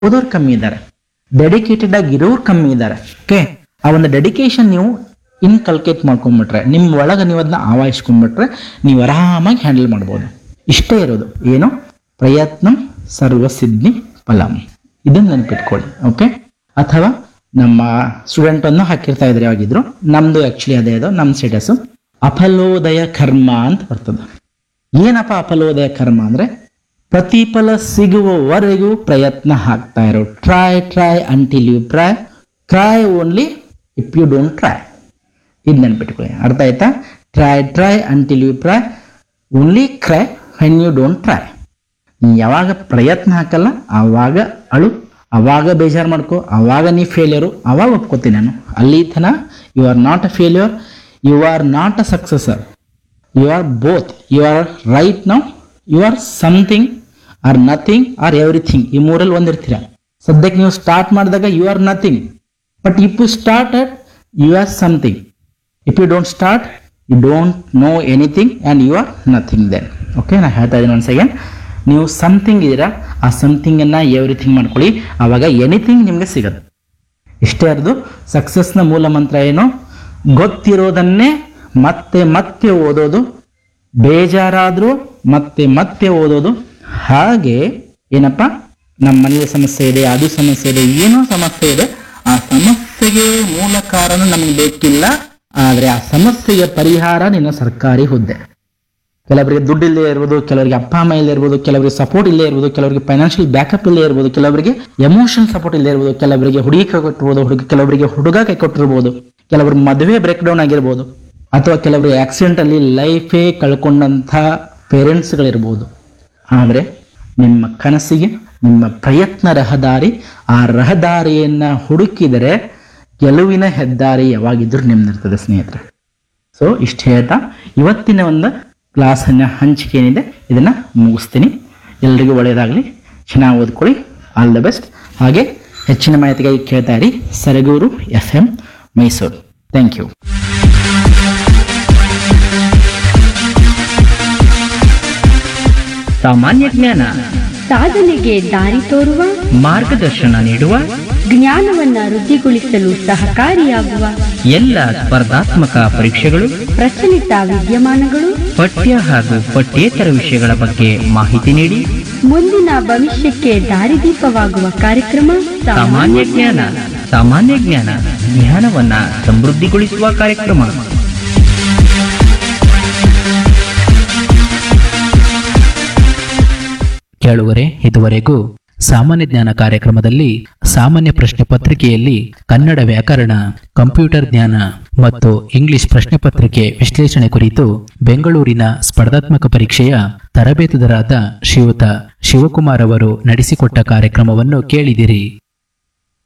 ಓದೋರು ಕಮ್ಮಿ ಇದ್ದಾರೆ ಡೆಡಿಕೇಟೆಡ್ ಆಗಿ ಇರೋರು ಕಮ್ಮಿ ಇದ್ದಾರೆ ಓಕೆ ಆ ಒಂದು ಡೆಡಿಕೇಶನ್ ನೀವು ಇನ್ಕಲ್ಕೇಟ್ ಮಾಡ್ಕೊಂಡ್ಬಿಟ್ರೆ ನಿಮ್ಮ ಒಳಗೆ ನೀವು ಅದನ್ನ ಆವಾಹಿಸ್ಕೊಂಡ್ಬಿಟ್ರೆ ನೀವು ಆರಾಮಾಗಿ ಹ್ಯಾಂಡಲ್ ಮಾಡ್ಬೋದು ಇಷ್ಟೇ ಇರೋದು ಏನು ಪ್ರಯತ್ನಂ ಸರ್ವಸಿದ್ಧಿ ಫಲಂ ಇದನ್ನ ನೆನ್ಪಿಟ್ಕೊಳ್ಳಿ ಓಕೆ ಅಥವಾ ನಮ್ಮ ಸ್ಟೂಡೆಂಟ್ ಅನ್ನು ಹಾಕಿರ್ತಾ ಇದ್ರೆ ಯಾವಾಗಿದ್ರು ನಮ್ದು ಆಕ್ಚುಲಿ ಅದೇ ಅದು ನಮ್ಮ ಸ್ಟೇಟಸ್ ಅಫಲೋದಯ ಕರ್ಮ ಅಂತ ಬರ್ತದೆ ಏನಪ್ಪ ಅಫಲೋದಯ ಕರ್ಮ ಅಂದ್ರೆ ಪ್ರತಿಫಲ ಸಿಗುವವರೆಗೂ ಪ್ರಯತ್ನ ಹಾಕ್ತಾ ಇರೋ try try until you try try only if you don't try ಇದು ನೆನ್ಪಿಟ್ಕೊಳ್ಳಿ ಅರ್ಥ ಆಯ್ತಾ try try until you try only cry when you don't try ನೀ ಯಾವಾಗ ಪ್ರಯತ್ನ ಹಾಕಲ್ಲ ಆವಾಗ ಅಳು ಅವಾಗ ಬೇಜಾರು ಮಾಡ್ಕೊ ಅವಾಗ ನೀ ಫೇಲ್ಯೂರು ಅವಾಗ ಒಪ್ಕೋತೀನಿ ನಾನು ಅಲ್ಲಿ ತನ you are not a failure you are not a successor you are both you are right now you are something or nothing or everything ಈ ಮೂರಲ್ಲಿ ಒಂದಿರ್ತೀರ ಸದ್ಯಕ್ಕೆ ನೀವು ಸ್ಟಾರ್ಟ್ ಮಾಡಿದಾಗ you are nothing but if you start at you are something if you don't start you don't know anything and you are nothing then okay ನಾನು ಹೇಳ್ತಾ ಇದ್ದೀನಿ ಒಂದು ಸೆಕೆಂಡ್ ನೀವು ಸಮಥಿಂಗ್ ಇದ್ದೀರಾ ಆ ಸಮಥಿಂಗನ್ನು ಎವ್ರಿಥಿಂಗ್ ಮಾಡ್ಕೊಳ್ಳಿ ಆವಾಗ ಎನಿಥಿಂಗ್ ನಿಮಗೆ ಸಿಗುತ್ತೆ ಇಷ್ಟೇ ಅರ್ದು ಸಕ್ಸಸ್ನ ಮೂಲ ಮಂತ್ರ ಏನು ಗೊತ್ತಿರೋದನ್ನೇ ಮತ್ತೆ ಮತ್ತೆ ಓದೋದು ಬೇಜಾರಾದರೂ ಮತ್ತೆ ಮತ್ತೆ ಓದೋದು ಹಾಗೆ ಏನಪ್ಪ ನಮ್ಮ ಮನೇಲಿ ಸಮಸ್ಯೆ ಇದೆ ಅದು ಸಮಸ್ಯೆ ಇದೆ ಏನೋ ಸಮಸ್ಯೆ ಇದೆ ಆ ಸಮಸ್ಯೆಗೆ ಮೂಲ ಕಾರಣ ನಮಗೆ ಬೇಕಿಲ್ಲ ಆದರೆ ಆ ಸಮಸ್ಯೆಗೆ ಪರಿಹಾರ ನಿನ್ನ ಸರ್ಕಾರಿ ಹುದ್ದೆ ಕೆಲವರಿಗೆ ದುಡ್ಡು ಇಲ್ಲೇ ಇರ್ಬೋದು ಕೆಲವರಿಗೆ ಅಪ್ಪ ಅಮ್ಮ ಇಲ್ಲೇ ಇರ್ಬೋದು ಕೆಲವರಿಗೆ ಸಪೋರ್ಟ್ ಇಲ್ಲೇ ಇರ್ಬೋದು ಕೆಲವರಿಗೆ ಫೈನಾನ್ಷಿಯಲ್ ಬ್ಯಾಕಪ್ ಇಲ್ಲೇ ಇರ್ಬೋದು ಕೆಲವರಿಗೆ ಎಮೋಷನಲ್ ಸಪೋರ್ಟ್ ಇಲ್ಲೇ ಇರ್ಬೋದು ಕೆಲವರಿಗೆ ಹುಡುಗಿ ಕೈ ಕೊಟ್ಟಿರ್ಬೋದು ಹುಡುಗಿ ಕೆಲವರಿಗೆ ಹುಡುಗ ಕೈ ಕೊಟ್ಟಿರ್ಬೋದು ಕೆಲವರು ಮದುವೆ ಬ್ರೇಕ್ ಡೌನ್ ಆಗಿರ್ಬೋದು ಅಥವಾ ಕೆಲವರು ಆಕ್ಸಿಡೆಂಟ್ ಅಲ್ಲಿ ಲೈಫೇ ಕಳ್ಕೊಂಡಂಥ ಪೇರೆಂಟ್ಸ್ಗಳಿರ್ಬೋದು ಆದರೆ ನಿಮ್ಮ ಕನಸಿಗೆ ನಿಮ್ಮ ಪ್ರಯತ್ನ ರಹದಾರಿ ಆ ರಹದಾರಿಯನ್ನ ಹುಡುಕಿದರೆ ಗೆಲುವಿನ ಹೆದ್ದಾರಿ ಯಾವಾಗಿದ್ರೂ ನಿಮ್ದಿರ್ತದೆ ಸ್ನೇಹಿತರೆ ಸೊ ಇಷ್ಟು ಹೇಳ್ತಾ ಇವತ್ತಿನ ಒಂದು ಕ್ಲಾಸನ್ನ ಹಂಚಿಕೆ ಏನಿದೆ ಇದನ್ನ ಮುಗಿಸ್ತೀನಿ ಎಲ್ರಿಗೂ ಒಳ್ಳೆಯದಾಗಲಿ ಚೆನ್ನಾಗಿ ಓದ್ಕೊಳ್ಳಿ ಆಲ್ ದ ಬೆಸ್ಟ್ ಹಾಗೆ ಹೆಚ್ಚಿನ ಮಾಹಿತಿಗಾಗಿ ಕೇಳ್ತಾ ಇರಿ Saragur F M Mysuru thank you ಸಾಮಾನ್ಯ ಜ್ಞಾನ ಸಾಧನೆಗೆ ದಾರಿ ತೋರುವ ಮಾರ್ಗದರ್ಶನ ನೀಡುವ ಜ್ಞಾನವನ್ನ ವೃದ್ಧಿಗೊಳಿಸಲು ಸಹಕಾರಿಯಾಗುವ ಎಲ್ಲ ಸ್ಪರ್ಧಾತ್ಮಕ ಪರೀಕ್ಷೆಗಳು ಪ್ರಚಲಿತ ವಿದ್ಯಮಾನಗಳು ಪಠ್ಯ ಹಾಗೂ ಪಠ್ಯೇತರ ವಿಷಯಗಳ ಬಗ್ಗೆ ಮಾಹಿತಿ ನೀಡಿ ಮುಂದಿನ ಭವಿಷ್ಯಕ್ಕೆ ದಾರಿದೀಪವಾಗುವ ಕಾರ್ಯಕ್ರಮ ಸಾಮಾನ್ಯ ಜ್ಞಾನ ಸಾಮಾನ್ಯ ಜ್ಞಾನ ಜ್ಞಾನವನ್ನ ಸಮೃದ್ಧಿಗೊಳಿಸುವ ಕಾರ್ಯಕ್ರಮ ಕೇಳುವರೆ ಇದುವರೆಗೂ ಸಾಮಾನ್ಯ ಜ್ಞಾನ ಕಾರ್ಯಕ್ರಮದಲ್ಲಿ ಸಾಮಾನ್ಯ ಪ್ರಶ್ನೆ ಪತ್ರಿಕೆಯಲ್ಲಿ ಕನ್ನಡ ವ್ಯಾಕರಣ ಕಂಪ್ಯೂಟರ್ ಜ್ಞಾನ ಮತ್ತು ಇಂಗ್ಲಿಷ್ ಪ್ರಶ್ನೆ ಪತ್ರಿಕೆ ವಿಶ್ಲೇಷಣೆ ಕುರಿತು ಬೆಂಗಳೂರಿನ ಸ್ಪರ್ಧಾತ್ಮಕ ಪರೀಕ್ಷೆಯ ತರಬೇತುದಾರರಾದ ಶ್ರೀಯುತ ಶಿವಕುಮಾರ್ ಅವರು ನಡೆಸಿಕೊಟ್ಟ ಕಾರ್ಯಕ್ರಮವನ್ನು ಕೇಳಿದಿರಿ